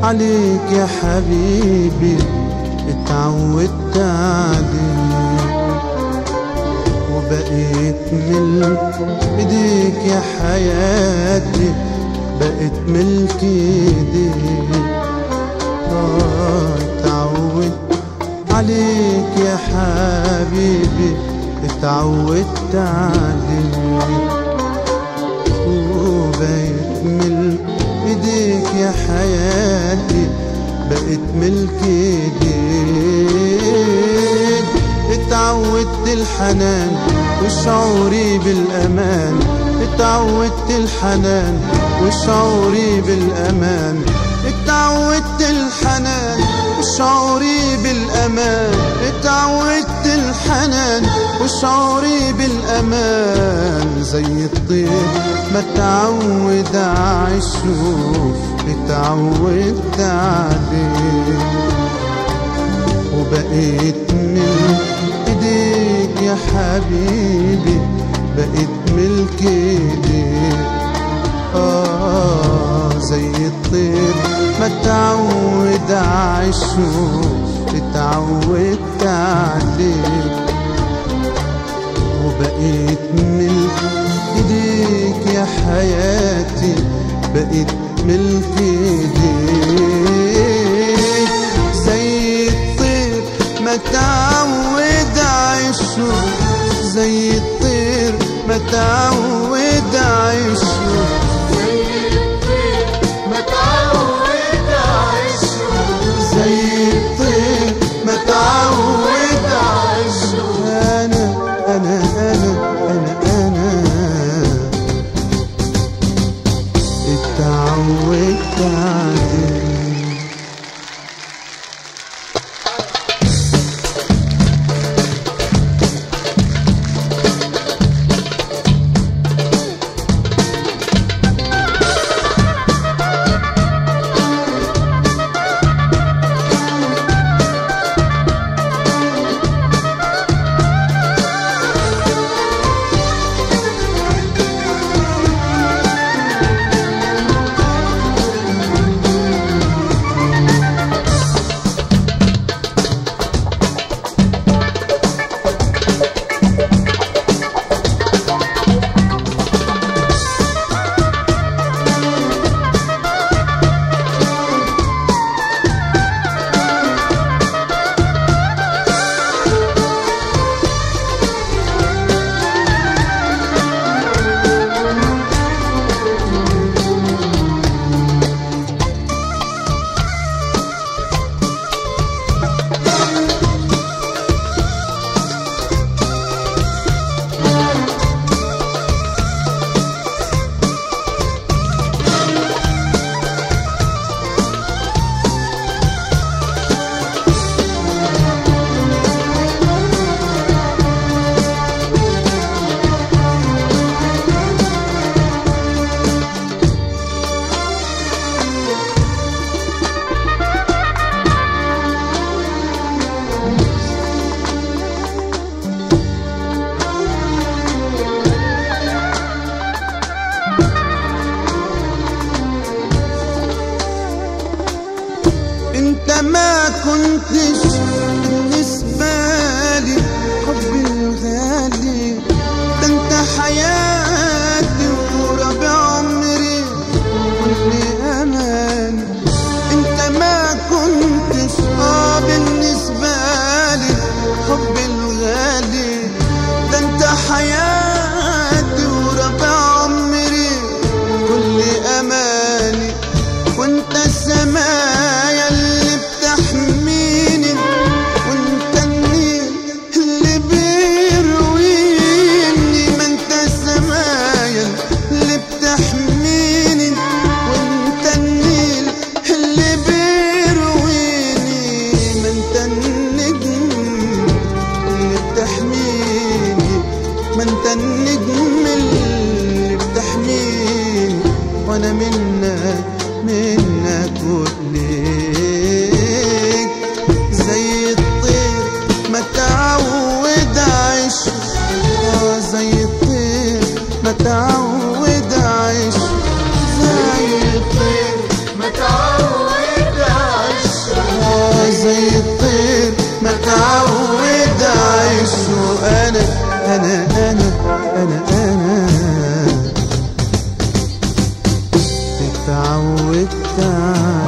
عليك يا حبيبي اتعودت عليك وبقيت ملك ايديك يا حياتي بقيت ملك ايديك آه اتعودت عليك يا حبيبي اتعودت عليك وبقيت ملك ايديك يا حياتي بقيت ملك ايديك اتعودت الحنان وشعوري بالامان اتعودت الحنان وشعوري بالامان اتعودت الحنان وشعوري بالامان اتعودت الحنان وشعوري بالامان زي الطير ما تعود عشوف اتعودت عليه وبقيت من ايديك يا حبيبي بقيت ملك ايديك آه زي الطير ما تعود عشوف اتعودت عليك وبقيت ملك ايديك يا حياتي بقيت ملك ايديك زي الطير ما تعود عشوف زي الطير ما تعود عشوف زي الطير ما تعود عشوف انا انا انا انا انا اتعودت عليك انت ما كنتش بالنسبة لي حبي الغالي ده انت حياتي وربع عمري كل اماني انت ما كنتش اه بالنسبة لي حبي الغالي ده انت حياتي وربع عمري كل اماني وانت السمايا اللي بتحميني وانت النيل اللي بيرويني ما انت السمايا اللي بتحميني وانت النيل اللي بيرويني ما انت النجم اللي بتحميني ما انت النجم اللي بتحميني وانا منك منك وليك زي الطير ما تعود عيش آه زي الطير ما تعود عيش زي الطير متعود انا انا انا انا اتعودت